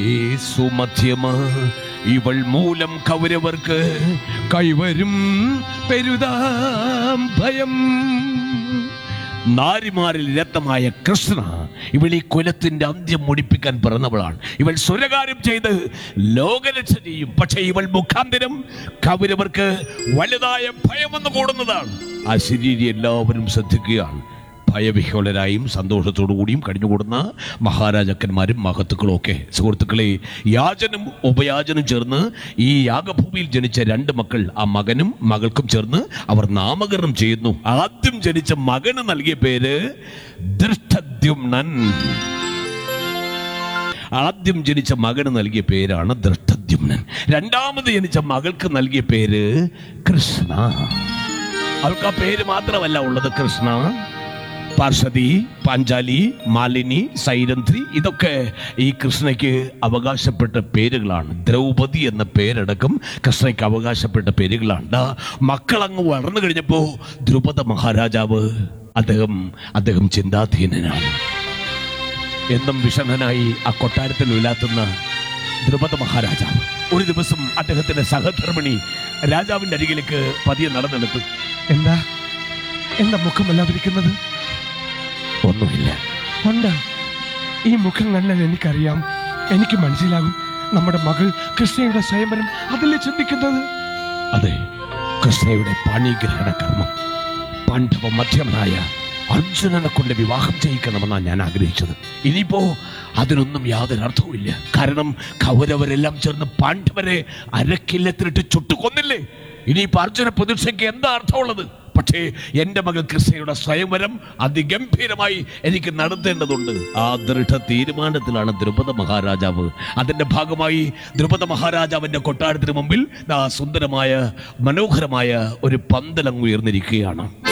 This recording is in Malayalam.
യേസു മധ്യമ ഇവൾ മൂലം കൗരവർക്ക് കൈവരും പെരുതാം ഭയം നാരിമാരിൽ രക്തമായ കൃഷ്ണ ഇവൾ ഈ കുലത്തിന്റെ അന്ത്യം മുടിപ്പിക്കാൻ പിറന്നവളാണ് ഇവൾ സുരകാര്യം ചെയ്ത് ലോകരക്ഷ ചെയ്യും പക്ഷേ ഇവൾ മുഖാന്തരം കൗരവർക്ക് വലുതായ ഭയമെന്ന് കൂടുന്നതാണ് ആ ശരീരം എല്ലാവരും ശ്രദ്ധിക്കുകയാണ് ഭയവിഹ്വലരായും സന്തോഷത്തോടു കൂടിയും കഴിഞ്ഞുകൂടുന്ന മഹാരാജാക്കന്മാരും മഹത്തുക്കളും ഒക്കെ സുഹൃത്തുക്കളെ യാചനും ഉപയാചനും ചേർന്ന് ഈ യാഗഭൂമിയിൽ ജനിച്ച രണ്ട് മക്കൾ ആ മകനും മകൾക്കും ചേർന്ന് അവർ നാമകരണം ചെയ്യുന്നു ആദ്യം ജനിച്ച മകന് നൽകിയ പേര് ദൃഷ്ടദ്യുമ്നൻ ആദ്യം ജനിച്ച മകന് നൽകിയ പേരാണ് ദൃഷ്ടദ്യുമ്നൻ രണ്ടാമത് ജനിച്ച മകൾക്ക് നൽകിയ പേര് കൃഷ്ണ അവൾക്ക് ആ പേര് മാത്രമല്ല ഉള്ളത് കൃഷ്ണ പാർഷതി പാഞ്ചാലി മാലിനി സൈരന്ധ്രി ഇതൊക്കെ ഈ കൃഷ്ണയ്ക്ക് അവകാശപ്പെട്ട പേരുകളാണ് ദ്രൗപദി എന്ന പേരടക്കം കൃഷ്ണയ്ക്ക് അവകാശപ്പെട്ട പേരുകളാണ് ദാ മക്കളങ്ങ് വളർന്നു കഴിഞ്ഞപ്പോൾ ദ്രുപദ മഹാരാജാവ് അദ്ദേഹം അദ്ദേഹം ചിന്താധീനനാണ് എന്നും വിഷണ്ണനായി ആ കൊട്ടാരത്തിൽ ഉലാത്തുന്ന ദ്രുപദ മഹാരാജാവ് ഒരു ദിവസം അദ്ദേഹത്തിന്റെ സഹധർമ്മിണി രാജാവിന്റെ അരികിലേക്ക് പതിയെ നടന്നെടുത്തു എന്താ എന്താ മുഖമല്ലാതിരിക്കുന്നത് ഒന്നുമില്ല ഉണ്ട് ഈ മുഖം കണ്ടാൽ എനിക്കറിയാം എനിക്ക് മനസ്സിലാകും നമ്മുടെ മകൾ കൃഷ്ണയുടെ സ്വയംവരം അതിലെ ചിന്തിക്കുന്നത് അതെ കൃഷ്ണയുടെ പാണിഗ്രഹണ കർമ്മം പാണ്ഡവ മധ്യമനായ അർജുനനെ കൊണ്ട് വിവാഹം ചെയ്യിക്കണമെന്നാണ് ഞാൻ ആഗ്രഹിച്ചത് ഇനിയിപ്പോ അതിനൊന്നും യാതൊരു അർത്ഥവുമില്ല കാരണം കൗരവരെല്ലാം ചേർന്ന് പാണ്ഡവരെ അരക്കില്ലത്തിലിട്ട് ചുട്ടുകൊന്നില്ലേ ഇനിയിപ്പോ അർജുന പ്രതീക്ഷയ്ക്ക് എന്താ അർത്ഥമുള്ളത് പക്ഷേ എൻ്റെ മകൾ കൃഷ്ണയുടെ സ്വയംവരം അതിഗംഭീരമായി എനിക്ക് നടത്തേണ്ടതുണ്ട് ആ ദൃഢ തീരുമാനത്തിലാണ് ദ്രുപദ മഹാരാജാവ് അതിന്റെ ഭാഗമായി ദ്രുപദ മഹാരാജാവിന്റെ കൊട്ടാരത്തിന് മുമ്പിൽ ആ സുന്ദരമായ മനോഹരമായ ഒരു പന്തലങ്ങ് ഉയർന്നിരിക്കുകയാണ്